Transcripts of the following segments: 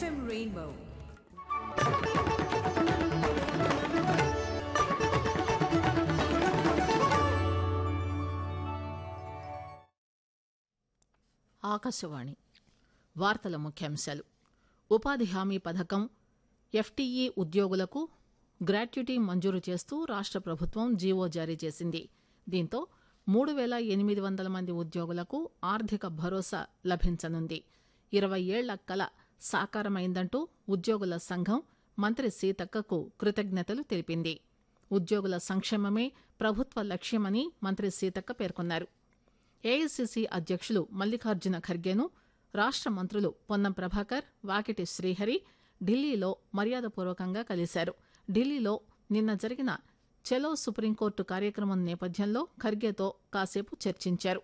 FM Rainbow. Akashvani వార్తల ముఖ్యాంశాలు ఉపాధి హామీ పథకం ఎఫ్టీఈ ఉద్యోగులకు గ్రాట్యుటీ మంజూరు చేస్తూ రాష్ట్ర ప్రభుత్వం జీవో జారీ చేసింది దీంతో మూడు వేల ఎనిమిది వందల మంది ఉద్యోగులకు ఆర్థిక భరోసా లభించనుంది ఇరవై ఏళ్ల కల సాకారమైందంటూ ఉద్యోగుల సంఘం మంత్రి సీతక్కకు కృతజ్ఞతలు తెలిపింది ఉద్యోగుల సంక్షేమమే ప్రభుత్వ లక్ష్యమని మంత్రి సీతక్క పేర్కొన్నారు ఏఐసిసి అధ్యక్షులు మల్లికార్జున ఖర్గేను రాష్ట్ర మంత్రులు పొన్నం ప్రభాకర్ వాకిటి శ్రీహరి ఢిల్లీలో మర్యాదపూర్వకంగా కలిశారు ఢిల్లీలో నిన్న జరిగిన చెలో సుప్రీంకోర్టు కార్యక్రమం నేపథ్యంలో ఖర్గేతో కాసేపు చర్చించారు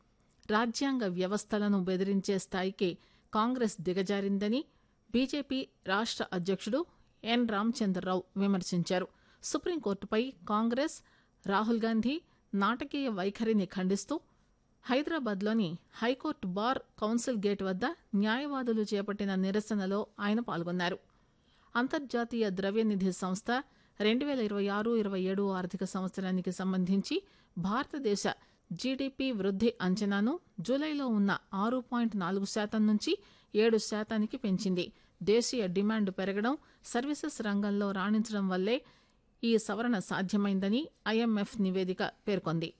రాజ్యాంగ వ్యవస్థలను బెదిరించే స్థాయికి కాంగ్రెస్ దిగజారిందని బీజేపీ రాష్ట్ర అధ్యక్షుడు ఎన్ రామచంద్రరావు విమర్శించారు సుప్రీంకోర్టుపై కాంగ్రెస్ రాహుల్ గాంధీ నాటకీయ వైఖరిని ఖండిస్తూ హైదరాబాద్లోని హైకోర్టు బార్ కౌన్సిల్ గేట్ వద్ద న్యాయవాదులు చేపట్టిన నిరసనలో ఆయన పాల్గొన్నారు అంతర్జాతీయ ద్రవ్యనిధి సంస్థ రెండు వేల ఇరవై ఆరు ఇరవై ఏడు ఆర్థిక సంవత్సరానికి సంబంధించి భారతదేశ జీడీపీ వృద్ధి అంచనాను జూలైలో ఉన్న ఆరు పాయింట్ నాలుగు శాతం నుంచి ఏడు శాతానికి పెంచింది దేశీయ డిమాండ్ పెరగడం సర్వీసెస్ రంగంలో రాణించడం వల్లే ఈ సవరణ సాధ్యమైందని ఐఎంఎఫ్ నివేదిక పేర్కొంది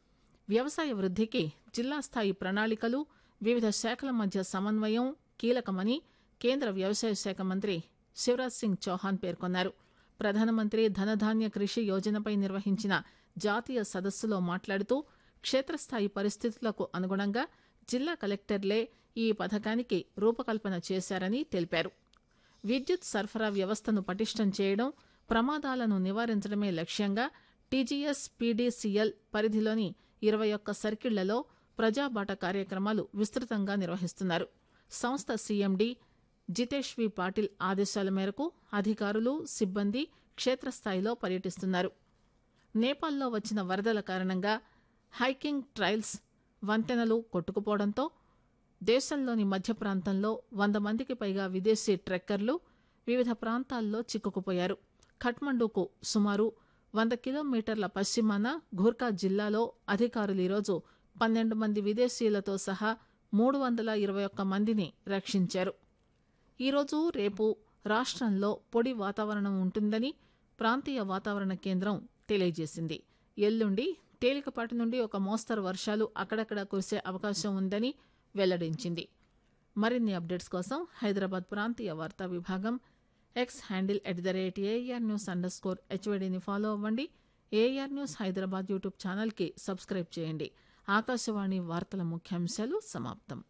వ్యవసాయ వృద్ధికి జిల్లా స్థాయి ప్రణాళికలు వివిధ శాఖల మధ్య సమన్వయం కీలకమని కేంద్ర వ్యవసాయ శాఖ మంత్రి శివరాజ్ సింగ్ చౌహాన్ పేర్కొన్నారు ప్రధానమంత్రి ధనధాన్య కృషి యోజనపై నిర్వహించిన జాతీయ సదస్సులో మాట్లాడుతూ క్షేత్రస్థాయి పరిస్థితులకు అనుగుణంగా జిల్లా కలెక్టర్లే ఈ పథకానికి రూపకల్పన చేశారని తెలిపారు విద్యుత్ సరఫరా వ్యవస్థను పటిష్టం చేయడం ప్రమాదాలను నివారించడమే లక్ష్యంగా టీజీఎస్ పీడీసీఎల్ పరిధిలోని ఇరవై ఒక్క సర్కిళ్లలో ప్రజాబాట కార్యక్రమాలు విస్తృతంగా నిర్వహిస్తున్నారు సంస్థ సీఎండీ జితేష్ వి పాటిల్ ఆదేశాల మేరకు అధికారులు సిబ్బంది క్షేత్రస్థాయిలో పర్యటిస్తున్నారు నేపాల్లో వచ్చిన వరదల కారణంగా హైకింగ్ ట్రయల్స్ వంతెనలు కొట్టుకుపోవడంతో దేశంలోని మధ్య ప్రాంతంలో వంద మందికి పైగా విదేశీ ట్రెక్కర్లు వివిధ ప్రాంతాల్లో చిక్కుకుపోయారు ఖట్మండూకు సుమారు వంద కిలోమీటర్ల పశ్చిమాన ఘూర్కా జిల్లాలో అధికారులు ఈరోజు పన్నెండు మంది విదేశీయులతో సహా మూడు వందల ఇరవై ఒక్క మందిని రక్షించారు ఈరోజు రేపు రాష్ట్రంలో పొడి వాతావరణం ఉంటుందని ప్రాంతీయ వాతావరణ కేంద్రం తెలియజేసింది ఎల్లుండి తేలికపాటి నుండి ఒక మోస్తరు వర్షాలు అక్కడక్కడ కురిసే అవకాశం ఉందని వెల్లడించింది మరిన్ని అప్డేట్స్ కోసం హైదరాబాద్ ప్రాంతీయ వార్తా విభాగం X handle at the rate AR news underscore స్కోర్ హెచ్వైడీని ఫాలో అవ్వండి ఏఆర్ న్యూస్ హైదరాబాద్ యూట్యూబ్ ఛానల్కి సబ్స్క్రైబ్ చేయండి ఆకాశవాణి వార్తల ముఖ్యాంశాలు సమాప్తం